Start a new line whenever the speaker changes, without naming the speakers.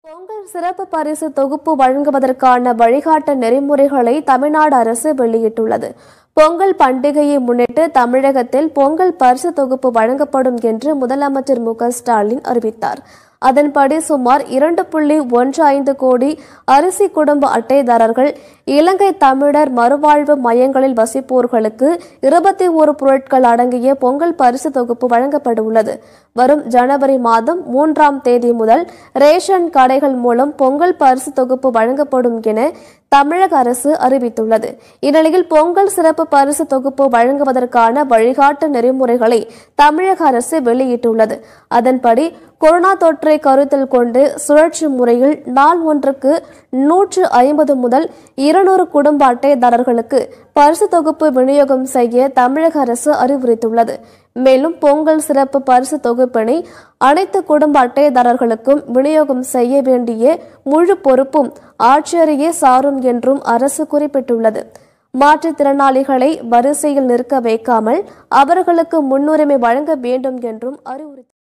பொங்கல் சிறப்பு பரிசு தொகுப்பு வழங்குவதற்கான வழிகாட்டு நெறிமுறைகளை தமிழ்நாடு அரசு வெளியிட்டுள்ளது பொங்கல் பண்டிகையை முன்னிட்டு தமிழகத்தில் பொங்கல் பரிசு தொகுப்பு வழங்கப்படும் என்று முதலமைச்சர் மு க ஸ்டாலின் அறிவித்தார் அதன்படி சுமார் இரண்டு புள்ளி ஒன்று ஐந்து கோடி அரிசி குடும்ப அட்டைதாரர்கள் இலங்கை தமிழர் மறுவாழ்வு மையங்களில் வசிப்போர்களுக்கு இருபத்தி ஒரு பொருட்கள் அடங்கிய பொங்கல் பரிசு தொகுப்பு வழங்கப்பட உள்ளது வரும் ஜனவரி மாதம் மூன்றாம் தேதி முதல் ரேஷன் கடைகள் மூலம் பொங்கல் பரிசு தொகுப்பு வழங்கப்படும் என தமிழக அரசு அறிவித்துள்ளது இந்நிலையில் பொங்கல் சிறப்பு பரிசு தொகுப்பு வழங்குவதற்கான வழிகாட்டு நெறிமுறைகளை தமிழக அரசு வெளியிட்டுள்ளது அதன்படி கொரோனா தொற்றை கருத்தில் கொண்டு சுழற்சி முறையில் நாள் ஒன்றுக்கு நூற்று ஐம்பது முதல் இருநூறு குடும்ப அட்டைதாரர்களுக்கு பரிசு தொகுப்பு விநியோகம் செய்ய தமிழக அரசு அறிவுறுத்தியுள்ளது மேலும் பொங்கல் சிறப்பு பரிசு தொகுப்பினை அனைத்து குடும்ப அட்டைதாரர்களுக்கும் விநியோகம் செய்ய வேண்டிய முழு பொறுப்பும் ஆட்சியரையே சாரும் என்றும் அரசு குறிப்பிட்டுள்ளது மாற்றுத்திறனாளிகளை வரிசையில் நிற்க வைக்காமல் அவர்களுக்கு முன்னுரிமை வழங்க வேண்டும் என்றும் அறிவுறுத்தி